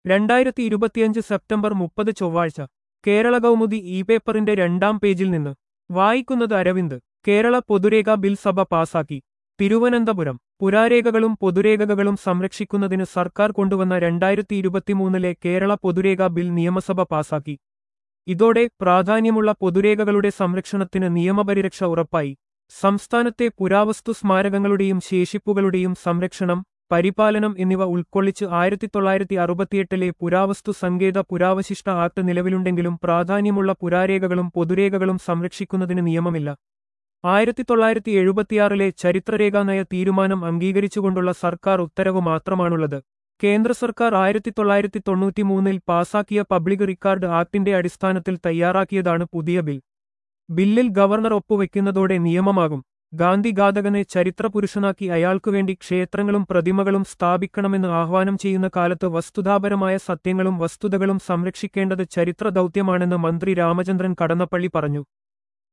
രണ്ടായിരത്തി ഇരുപത്തിയഞ്ച് സെപ്റ്റംബർ മുപ്പത് ചൊവ്വാഴ്ച കേരള കൗമുദി ഇ പേപ്പറിന്റെ രണ്ടാം പേജിൽ നിന്ന് വായിക്കുന്നത് അരവിന്ദ് കേരള പൊതുരേഖ ബിൽ സഭ പാസാക്കി തിരുവനന്തപുരം പുരാരേഖകളും പൊതുരേഖകളും സംരക്ഷിക്കുന്നതിന് സർക്കാർ കൊണ്ടുവന്ന രണ്ടായിരത്തി ഇരുപത്തിമൂന്നിലെ കേരള പൊതുരേഖ ബിൽ നിയമസഭ പാസാക്കി ഇതോടെ പ്രാധാന്യമുള്ള പൊതുരേഖകളുടെ സംരക്ഷണത്തിന് നിയമപരിരക്ഷ ഉറപ്പായി സംസ്ഥാനത്തെ പുരാവസ്തു സ്മാരകങ്ങളുടെയും ശേഷിപ്പുകളുടെയും സംരക്ഷണം പരിപാലനം എന്നിവ ഉൾക്കൊള്ളിച്ച് ആയിരത്തി തൊള്ളായിരത്തി അറുപത്തിയെട്ടിലെ പുരാവസ്തു സങ്കേത പുരാവശിഷ്ട ആക്ട് നിലവിലുണ്ടെങ്കിലും പ്രാധാന്യമുള്ള പുരാരേഖകളും പൊതുരേഖകളും സംരക്ഷിക്കുന്നതിന് നിയമമില്ല ആയിരത്തി തൊള്ളായിരത്തി എഴുപത്തിയാറിലെ ചരിത്രരേഖാ നയ തീരുമാനം അംഗീകരിച്ചുകൊണ്ടുള്ള സർക്കാർ ഉത്തരവ് മാത്രമാണുള്ളത് കേന്ദ്ര സർക്കാർ ആയിരത്തി തൊള്ളായിരത്തി തൊണ്ണൂറ്റിമൂന്നിൽ പാസാക്കിയ പബ്ലിക് റിക്കാർഡ് ആക്ടിന്റെ അടിസ്ഥാനത്തിൽ തയ്യാറാക്കിയതാണ് പുതിയ ബിൽ ബില്ലിൽ ഗവർണർ ഒപ്പുവെക്കുന്നതോടെ നിയമമാകും ഗാന്ധി ഘാതകനെ ചരിത്രപുരുഷനാക്കി അയാൾക്കുവേണ്ടി ക്ഷേത്രങ്ങളും പ്രതിമകളും സ്ഥാപിക്കണമെന്ന് ആഹ്വാനം ചെയ്യുന്ന കാലത്ത് വസ്തുതാപരമായ സത്യങ്ങളും വസ്തുതകളും സംരക്ഷിക്കേണ്ടത് ചരിത്ര ദൗത്യമാണെന്ന് മന്ത്രി രാമചന്ദ്രൻ കടന്നപ്പള്ളി പറഞ്ഞു